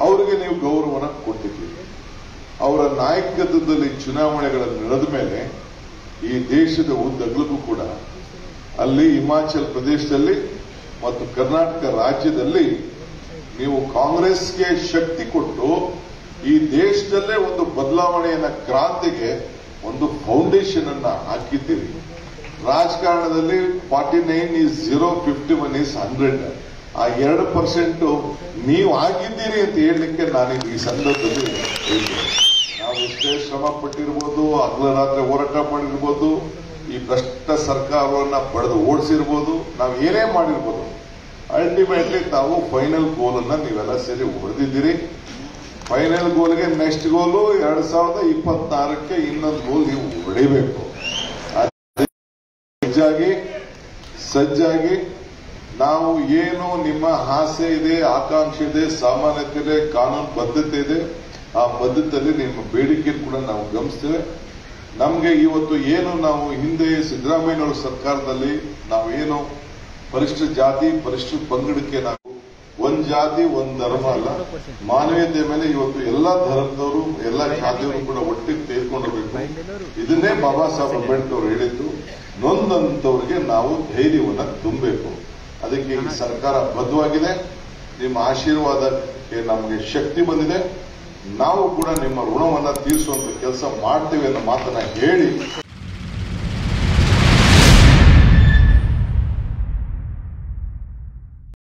ಅವರಿಗೆ ನೀವು ಗೌರವನ ಕೊಟ್ಟಿದ್ದೀರಿ ಅವರ ನಾಯಕತ್ವದಲ್ಲಿ ಚುನಾವಣೆಗಳನ್ನು ನಡೆದ ಮೇಲೆ ಈ ದೇಶದ ಉದ್ದಗಲಕ್ಕೂ ಕೂಡ ಅಲ್ಲಿ ಹಿಮಾಚಲ ಪ್ರದೇಶದಲ್ಲಿ ಮತ್ತು ಕರ್ನಾಟಕ ರಾಜ್ಯದಲ್ಲಿ ನೀವು ಕಾಂಗ್ರೆಸ್ಗೆ ಶಕ್ತಿ ಕೊಟ್ಟು ಈ ದೇಶದಲ್ಲೇ ಒಂದು ಬದಲಾವಣೆಯನ್ನ ಕ್ರಾಂತಿಗೆ ಒಂದು ಫೌಂಡೇಶನ್ ಅನ್ನ ಹಾಕಿದ್ದೀರಿ ರಾಜಕಾರಣದಲ್ಲಿ forty nine is zero fifty one is hundred ಆ ಎರಡು ಪರ್ಸೆಂಟ್ ನೀವು ಆಗಿದ್ದೀರಿ ಅಂತ ಹೇಳಲಿಕ್ಕೆ ನಾನು ಈ ಸಂದರ್ಭದಲ್ಲಿ ಹೇಳ್ತೀನಿ ನಾವು ಎಷ್ಟೇ ಶ್ರಮ ಪಟ್ಟಿರ್ಬೋದು ಹಗಲ ರಾತ್ರಿ ಹೋರಾಟ ಮಾಡಿರ್ಬೋದು ಈ ಭ್ರಷ್ಟ ಸರ್ಕಾರವನ್ನ ಪಡೆದು ಓಡಿಸಿರ್ಬೋದು ನಾವು ಏನೇ ಮಾಡಿರ್ಬೋದು ಅಲ್ಟಿಮೇಟ್ಲಿ ತಾವು ಫೈನಲ್ ಗೋಲ್ ಅನ್ನ ನೀವೆಲ್ಲ ಸೇರಿ ಹೊಡೆದಿದ್ದೀರಿ ಫೈನಲ್ ಗೋಲ್ಗೆ ನೆಕ್ಸ್ಟ್ ಗೋಲು ಎರಡ್ ಸಾವಿರದ ಇಪ್ಪತ್ನಾಲ್ಕಕ್ಕೆ ಇನ್ನೊಂದು ಗೋಲ್ ನೀವು ಹೊಡಿಬೇಕು ಸಜ್ಜಾಗಿ ಸಜ್ಜಾಗಿ ನಾವು ಏನು ನಿಮ್ಮ ಆಸೆ ಇದೆ ಆಕಾಂಕ್ಷೆ ಇದೆ ಸಾಮಾನ್ಯತೆ ಇದೆ ಕಾನೂನು ಬದ್ಧತೆ ಇದೆ ಆ ಬದ್ಧತೆಯಲ್ಲಿ ನಿಮ್ಮ ಬೇಡಿಕೆ ಕೂಡ ನಾವು ಗಮನಿಸ್ತೇವೆ ನಮಗೆ ಇವತ್ತು ಏನು ನಾವು ಹಿಂದೆ ಸಿದ್ದರಾಮಯ್ಯನವರ ಸರ್ಕಾರದಲ್ಲಿ ನಾವು ಏನು ಪರಿಶಿಷ್ಟ ಜಾತಿ ಪರಿಶಿಷ್ಟ ಪಂಗಡಕ್ಕೆ ನಾವು ಒಂದ್ ಜಾತಿ ಒಂದ್ ಧರ್ಮ ಅಲ್ಲ ಮಾನವೀಯತೆ ಮೇಲೆ ಇವತ್ತು ಎಲ್ಲಾ ಧರ್ಮದವರು ಎಲ್ಲಾ ಜಾತಿಯವರು ಕೂಡ ಒಟ್ಟಿಗೆ ತೆಗೆದುಕೊಂಡಿರ್ಬೇಕು ಇದನ್ನೇ ಬಾಬಾ ಸಾಹೇಬ್ ಅಂಬೇಡ್ಕರ್ ಅವರು ಹೇಳಿದ್ದು ನೊಂದಂತವರಿಗೆ ನಾವು ಧೈರ್ಯವನ್ನ ತುಂಬಬೇಕು ಅದಕ್ಕೆ ಈ ಸರ್ಕಾರ ಬದ್ಧವಾಗಿದೆ ನಿಮ್ಮ ಆಶೀರ್ವಾದಕ್ಕೆ ನಮಗೆ ಶಕ್ತಿ ಬಂದಿದೆ ನಾವು ಕೂಡ ನಿಮ್ಮ ಋಣವನ್ನ ತೀರಿಸುವಂತ ಕೆಲಸ ಮಾಡ್ತೇವೆ ಅನ್ನೋ ಮಾತನ್ನ ಹೇಳಿ